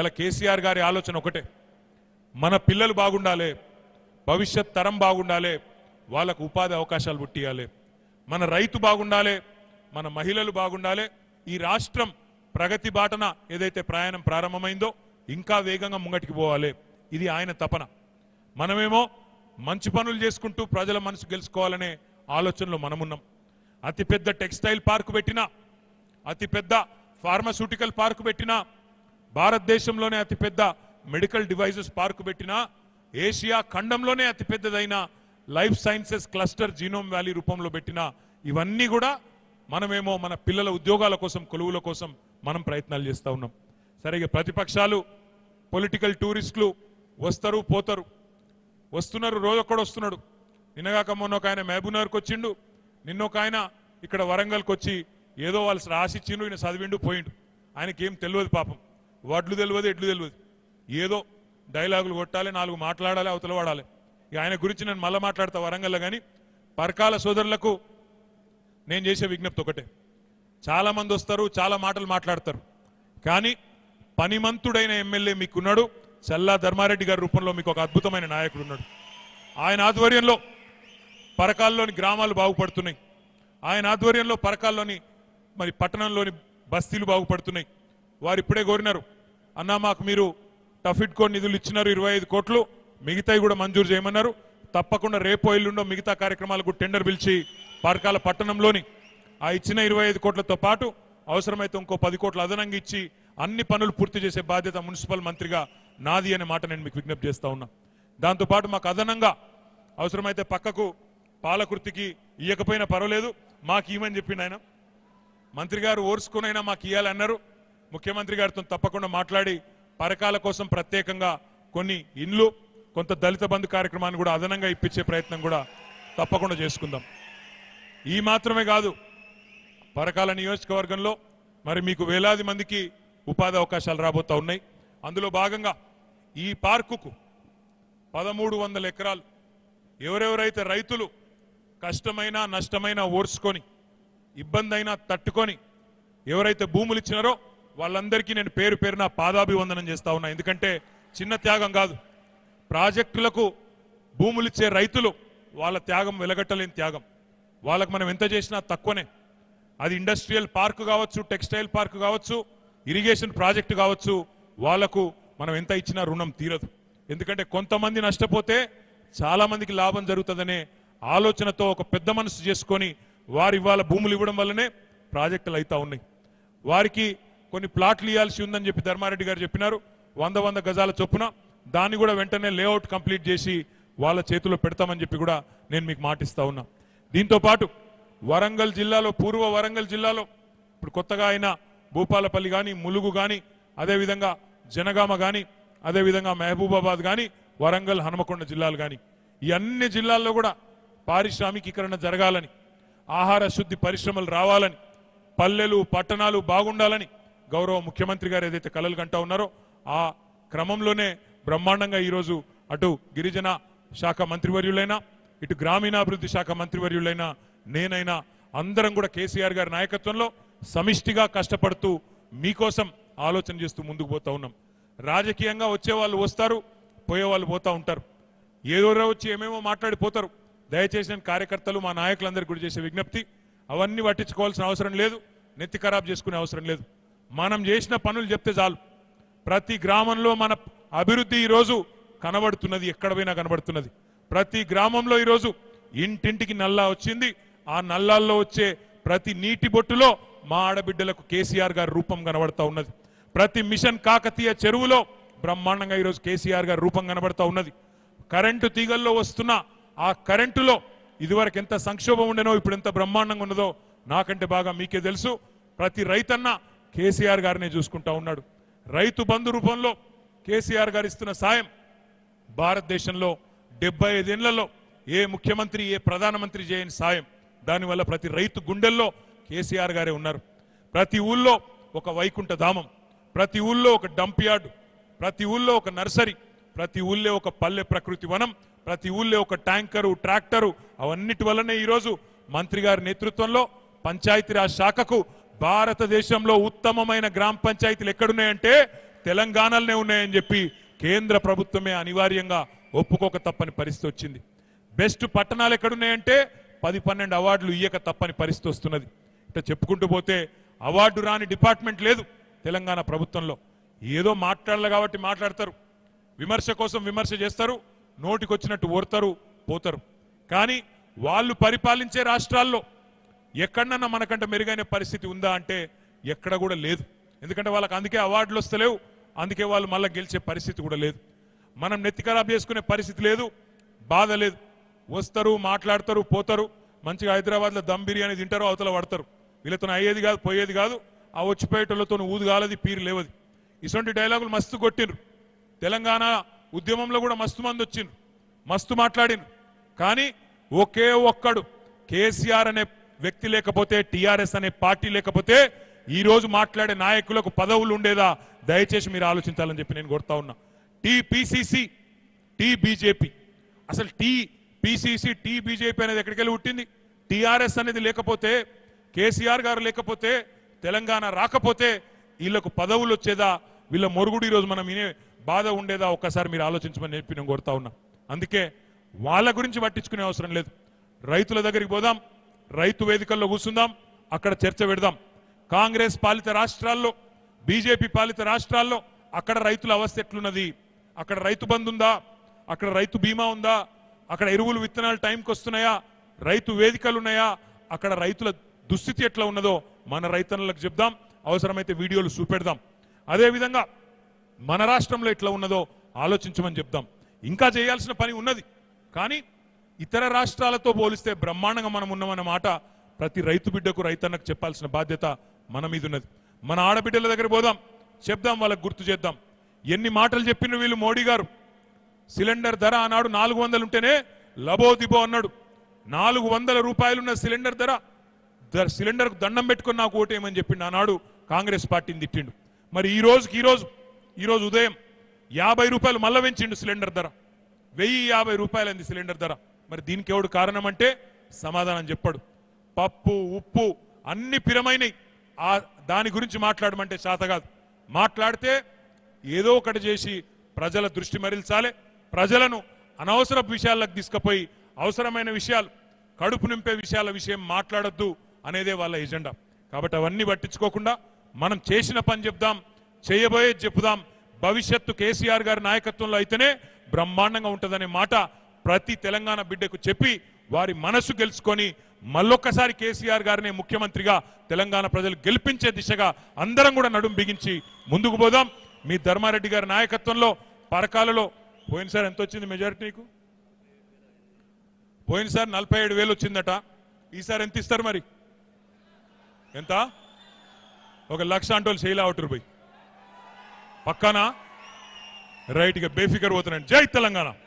ఇలా కేసీఆర్ గారి ఆలోచన ఒకటే మన పిల్లలు బాగుండాలి భవిష్యత్ తరం బాగుండాలి వాళ్ళకు ఉపాధి అవకాశాలు పుట్టియాలి మన రైతు బాగుండాలి మన మహిళలు బాగుండాలి ఈ రాష్ట్రం ప్రగతి బాటన ఏదైతే ప్రయాణం ప్రారంభమైందో ఇంకా వేగంగా ముంగటికి పోవాలి ఇది ఆయన తపన మనమేమో మంచి పనులు చేసుకుంటూ ప్రజల మనసు గెలుచుకోవాలనే ఆలోచనలో మనమున్నాం అతిపెద్ద టెక్స్టైల్ పార్క్ పెట్టినా అతిపెద్ద ఫార్మస్యూటికల్ పార్క్ పెట్టినా భారతదేశంలోనే అతిపెద్ద మెడికల్ డివైజెస్ పార్క్ పెట్టినా ఏషియా ఖండంలోనే అతిపెద్దదైన life sciences cluster Genome Valley రూపంలో పెట్టిన ఇవన్నీ కూడా మనమేమో మన పిల్లల ఉద్యోగాల కోసం కొలువుల కోసం మనం ప్రయత్నాలు చేస్తూ ఉన్నాం సరే ఇక ప్రతిపక్షాలు పొలిటికల్ టూరిస్టులు వస్తారు పోతారు వస్తున్నారు రోజు ఒక్కడు వస్తున్నాడు నిన్నగాక మొన్న ఒక ఆయన మహబూబ్నగర్కి వచ్చిండు నిన్న ఒక ఆయన ఇక్కడ వరంగల్కి వచ్చి ఏదో వాళ్ళు రాసిచ్చిండు ఈయన చదివిండు పోయిండు ఆయనకి ఏం తెలియదు పాపం వడ్లు తెలియదు ఎడ్లు తెలియదు ఏదో డైలాగులు కొట్టాలి నాలుగు మాట్లాడాలి అవతల వాడాలి ఇక ఆయన గురించి నేను మళ్ళీ మాట్లాడతా వరంగల్లో కానీ పరకాల సోదరులకు నేను చేసే విజ్ఞప్తి ఒకటే చాలా మంది వస్తారు చాలా మాటలు మాట్లాడతారు కానీ పనిమంతుడైన ఎమ్మెల్యే మీకున్నాడు చల్లా ధర్మారెడ్డి గారి రూపంలో మీకు ఒక అద్భుతమైన నాయకుడు ఉన్నాడు ఆయన ఆధ్వర్యంలో పరకాల్లోని గ్రామాలు బాగుపడుతున్నాయి ఆయన ఆధ్వర్యంలో పరకాల్లోని మరి పట్టణంలోని బస్తీలు బాగుపడుతున్నాయి వారు ఇప్పుడే కోరినారు అన్నా మాకు మీరు టఫిడ్కో నిధులు ఇచ్చినారు ఇరవై ఐదు కోట్లు మిగతాయి కూడా మంజూరు చేయమన్నారు తప్పకుండా రేపో ఎల్లుండో మిగతా కార్యక్రమాలకు టెండర్ పిలిచి పరకాల పట్టణంలోని ఆ ఇచ్చిన ఇరవై ఐదు కోట్లతో పాటు అవసరమైతే ఇంకో పది కోట్లు అదనంగా ఇచ్చి అన్ని పనులు పూర్తి చేసే బాధ్యత మున్సిపల్ మంత్రిగా నాది అనే మాట నేను మీకు విజ్ఞప్తి చేస్తా ఉన్నా దాంతోపాటు మాకు అదనంగా అవసరమైతే పక్కకు పాలకృతికి ఇయ్యకపోయినా పర్వాలేదు మాకు ఇవ్వమని చెప్పిండు ఆయన మంత్రి గారు ఓర్చుకునైనా మాకు ఇవ్వాలన్నారు ముఖ్యమంత్రి గారితో తప్పకుండా మాట్లాడి పరకాల కోసం ప్రత్యేకంగా కొన్ని ఇండ్లు కొంత దళిత బంధు కార్యక్రమాన్ని కూడా అదనంగా ఇప్పించే ప్రయత్నం కూడా తప్పకుండా చేసుకుందాం ఈ మాత్రమే కాదు పరకాల నియోజకవర్గంలో మరి మీకు వేలాది మందికి ఉపాధి అవకాశాలు రాబోతా ఉన్నాయి అందులో భాగంగా ఈ పార్కుకు పదమూడు వందల ఎకరాలు ఎవరెవరైతే రైతులు కష్టమైన నష్టమైన ఓర్చుకొని ఇబ్బంది అయినా తట్టుకొని ఎవరైతే భూములు ఇచ్చినారో వాళ్ళందరికీ నేను పేరు పేరున పాదాభివందనం చేస్తా ఉన్నా ఎందుకంటే చిన్న త్యాగం కాదు ప్రాజెక్టులకు భూములు ఇచ్చే రైతులు వాళ్ళ త్యాగం వెలగట్టలేని త్యాగం వాళ్ళకు మనం ఎంత చేసినా తక్కువనే అది ఇండస్ట్రియల్ పార్క్ కావచ్చు టెక్స్టైల్ పార్క్ కావచ్చు ఇరిగేషన్ ప్రాజెక్టు కావచ్చు వాళ్లకు మనం ఎంత ఇచ్చినా రుణం తీరదు ఎందుకంటే కొంతమంది నష్టపోతే చాలా మందికి లాభం జరుగుతుందనే ఆలోచనతో ఒక పెద్ద మనసు చేసుకొని వారి ఇవాళ భూములు ఇవ్వడం వల్లనే ప్రాజెక్టులు అవుతా ఉన్నాయి వారికి కొన్ని ప్లాట్లు ఇవ్వాల్సి ఉందని చెప్పి ధర్మారెడ్డి గారు చెప్పినారు వంద వంద గజాల చొప్పున దాన్ని కూడా వెంటనే లేఅవుట్ కంప్లీట్ చేసి వాళ్ళ చేతిలో పెడతామని చెప్పి కూడా నేను మీకు మాటిస్తా ఉన్నా దీంతో పాటు వరంగల్ జిల్లాలో పూర్వ వరంగల్ జిల్లాలో ఇప్పుడు కొత్తగా అయిన భూపాలపల్లి కానీ ములుగు కానీ అదేవిధంగా జనగామ కానీ అదేవిధంగా మహబూబాబాద్ కానీ వరంగల్ హనుమకొండ జిల్లాలు కానీ ఈ అన్ని జిల్లాల్లో కూడా పారిశ్రామికీకరణ జరగాలని ఆహార శుద్ధి పరిశ్రమలు రావాలని పల్లెలు పట్టణాలు బాగుండాలని గౌరవ ముఖ్యమంత్రి గారు ఏదైతే కలలు కంటా ఉన్నారో ఆ క్రమంలోనే బ్రహ్మాండంగా ఈరోజు అటు గిరిజన శాఖ మంత్రివర్యులైనా ఇటు గ్రామీణాభివృద్ధి శాఖ మంత్రివర్యులైనా నేనైనా అందరం కూడా కేసీఆర్ గారి నాయకత్వంలో సమిష్టిగా కష్టపడుతూ మీకోసం ఆలోచన చేస్తూ ముందుకు పోతా ఉన్నాం రాజకీయంగా వచ్చే వాళ్ళు వస్తారు పోయే వాళ్ళు పోతా ఉంటారు ఏదో వచ్చి ఏమేమో మాట్లాడిపోతారు దయచేసి నేను కార్యకర్తలు మా నాయకులందరికీ కూడా చేసే విజ్ఞప్తి అవన్నీ పట్టించుకోవాల్సిన అవసరం లేదు నెత్తి ఖరాబ్ చేసుకునే అవసరం లేదు మనం చేసిన పనులు చెప్తే చాలు ప్రతి గ్రామంలో మన అభివృద్ధి ఈరోజు కనబడుతున్నది ఎక్కడ పోయినా కనబడుతున్నది ప్రతి గ్రామంలో ఈరోజు ఇంటింటికి నల్లా వచ్చింది ఆ నల్లాల్లో వచ్చే ప్రతి నీటి బొట్టులో మా ఆడబిడ్డలకు కేసీఆర్ గారి రూపం కనబడతా ఉన్నది ప్రతి మిషన్ కాకతీయ చెరువులో బ్రహ్మాండంగా ఈరోజు కేసీఆర్ గారి రూపం కనబడతా ఉన్నది కరెంటు తీగల్లో వస్తున్న ఆ కరెంటులో ఇదివరకు ఎంత సంక్షోభం ఉండేనో ఇప్పుడు ఎంత బ్రహ్మాండంగా ఉన్నదో నాకంటే బాగా మీకే తెలుసు ప్రతి రైతన్న కేసీఆర్ గారినే చూసుకుంటా ఉన్నాడు రైతు బంధు రూపంలో కేసీఆర్ గారు ఇస్తున్న సాయం భారతదేశంలో డెబ్బై ఐదేళ్లలో ఏ ముఖ్యమంత్రి ఏ ప్రధానమంత్రి చేయని సాయం దానివల్ల ప్రతి రైతు గుండెల్లో కేసీఆర్ గారే ఉన్నారు ప్రతి ఊళ్ళో ఒక వైకుంఠ ధామం ప్రతి ఊళ్ళో ఒక డంప్ యార్డు ప్రతి ఊళ్ళో ఒక నర్సరీ ప్రతి ఊళ్ళో ఒక పల్లె ప్రకృతి వనం ప్రతి ఊళ్ళో ఒక ట్యాంకరు ట్రాక్టరు అవన్నిటి వల్లనే ఈరోజు మంత్రి గారి నేతృత్వంలో పంచాయతీరాజ్ శాఖకు భారతదేశంలో ఉత్తమమైన గ్రామ పంచాయతీలు ఎక్కడున్నాయంటే తెలంగాణలోనే ఉన్నాయని చెప్పి కేంద్ర ప్రభుత్వమే అనివార్యంగా ఒప్పుకోక తప్పని పరిస్థితి వచ్చింది బెస్ట్ పట్టణాలు ఎక్కడున్నాయంటే పది పన్నెండు అవార్డులు ఇయ్యక తప్పని పరిస్థితి వస్తున్నది ఇట్లా చెప్పుకుంటూ పోతే అవార్డు రాని డిపార్ట్మెంట్ లేదు తెలంగాణ ప్రభుత్వంలో ఏదో మాట్లాడాలి కాబట్టి మాట్లాడతారు విమర్శ కోసం విమర్శ చేస్తారు నోటికొచ్చినట్టు ఓడతారు పోతారు కానీ వాళ్ళు పరిపాలించే రాష్ట్రాల్లో ఎక్కడన్నా మనకంటే మెరుగైన పరిస్థితి ఉందా అంటే ఎక్కడ కూడా లేదు ఎందుకంటే వాళ్ళకి అందుకే అవార్డులు వస్తలేవు అందుకే వాళ్ళు మళ్ళీ గెలిచే పరిస్థితి కూడా లేదు మనం నెత్తి ఖరాబ్ చేసుకునే పరిస్థితి లేదు బాధ లేదు వస్తారు మాట్లాడతారు పోతారు మంచిగా హైదరాబాద్లో దమ్ బిర్యానీ తింటారు అవతల పడతారు వీళ్ళతో అయ్యేది కాదు పోయేది కాదు ఆ వచ్చిపోయేటోళ్ళతో ఊదు కాలది పీరు లేవది ఇటువంటి డైలాగులు మస్తు కొట్టిండ్రు తెలంగాణ ఉద్యమంలో కూడా మస్తు మంది వచ్చిండ్రు మస్తు మాట్లాడిండ్రు కానీ ఒకే ఒక్కడు కేసీఆర్ అనే వ్యక్తి లేకపోతే టిఆర్ఎస్ అనే పార్టీ లేకపోతే ఈ రోజు మాట్లాడే నాయకులకు పదవులు ఉండేదా దయచేసి మీరు ఆలోచించాలని చెప్పి నేను కొడతా ఉన్నా టీ పిసిసి టీ బీజేపీ అసలు టీ పిసిసి టీ బీజేపీ అనేది ఎక్కడికి వెళ్ళి పుట్టింది టిఆర్ఎస్ అనేది లేకపోతే కేసీఆర్ గారు లేకపోతే తెలంగాణ రాకపోతే వీళ్ళకు పదవులు వచ్చేదా వీళ్ళ మొరుగుడు ఈరోజు మనం వినే బాధ ఉండేదా ఒక్కసారి మీరు ఆలోచించమని చెప్పి నేను కోరుతా ఉన్నా అందుకే వాళ్ళ గురించి పట్టించుకునే అవసరం లేదు రైతుల దగ్గరికి పోదాం రైతు వేదికల్లో కూర్చుందాం అక్కడ చర్చ పెడదాం కాంగ్రెస్ పాలిత రాష్ట్రాల్లో బీజేపీ పాలిత రాష్ట్రాల్లో అక్కడ రైతుల అవస్థ ఎట్లున్నది అక్కడ రైతు బంధు ఉందా అక్కడ రైతు బీమా ఉందా అక్కడ ఎరువులు విత్తనాలు టైంకి వస్తున్నాయా రైతు వేదికలు ఉన్నాయా అక్కడ రైతుల దుస్థితి ఎట్లా ఉన్నదో మన రైతన్నలకు చెప్దాం అవసరమైతే వీడియోలు చూపెడదాం అదేవిధంగా మన రాష్ట్రంలో ఎట్లా ఉన్నదో ఆలోచించమని చెప్దాం ఇంకా చేయాల్సిన పని ఉన్నది కానీ ఇతర రాష్ట్రాలతో పోలిస్తే బ్రహ్మాండంగా మనం ఉన్నామన్న మాట ప్రతి రైతు బిడ్డకు రైతన్నకు చెప్పాల్సిన బాధ్యత మన మీద ఉన్నది మన ఆడబిడ్డల దగ్గర పోదాం చెప్దాం వాళ్ళకు గుర్తు చేద్దాం ఎన్ని మాటలు చెప్పిన వీళ్ళు మోడీ గారు సిలిండర్ ధర ఆనాడు నాలుగు వందలు ఉంటేనే లబోదిబో అన్నాడు నాలుగు వందల రూపాయలున్న సిలిండర్ ధర ద- సిలిండర్కు దండం పెట్టుకుని నాకు ఓటేయమని చెప్పిండు ఆనాడు కాంగ్రెస్ పార్టీని తిట్టిండు మరి ఈ రోజుకి ఈ రోజు ఈ రోజు ఉదయం యాభై రూపాయలు మళ్ళా పెంచిండు సిలిండర్ ధర వెయ్యి యాభై రూపాయలైంది సిలిండర్ ధర మరి దీనికి ఎవడు కారణం అంటే సమాధానం చెప్పాడు పప్పు ఉప్పు అన్ని పిరమైనవి ఆ దాని గురించి మాట్లాడమంటే శాత కాదు మాట్లాడితే ఏదో ఒకటి చేసి ప్రజల దృష్టి మరల్చాలి ప్రజలను అనవసర విషయాలకు తీసుకుపోయి అవసరమైన విషయాలు కడుపు నింపే విషయాల విషయం మాట్లాడొద్దు అనేదే వాళ్ళ ఎజెండా కాబట్టి అవన్నీ పట్టించుకోకుండా మనం చేసిన పని చెప్దాం చేయబోయేది చెప్పుదాం భవిష్యత్తు కేసీఆర్ గారి నాయకత్వంలో అయితేనే బ్రహ్మాండంగా ఉంటుందనే మాట ప్రతి తెలంగాణ బిడ్డకు చెప్పి వారి మనసు గెలుచుకొని మళ్ళొక్కసారి కేసీఆర్ గారిని ముఖ్యమంత్రిగా తెలంగాణ ప్రజలు గెలిపించే దిశగా అందరం కూడా నడుం బిగించి ముందుకు పోదాం మీ ధర్మారెడ్డి గారి నాయకత్వంలో పరకాలలో పోయినసారి ఎంత వచ్చింది మెజారిటీ నీకు పోయినసారి నలభై ఏడు వేలు వచ్చిందట ఈసారి ఎంత ఇస్తారు మరి ఎంత ఒక లక్ష అంటే వాళ్ళు శైలా అవుతారు పోయి పక్కానా రైట్గా బేఫికర్ పోతున్నాను జై తెలంగాణ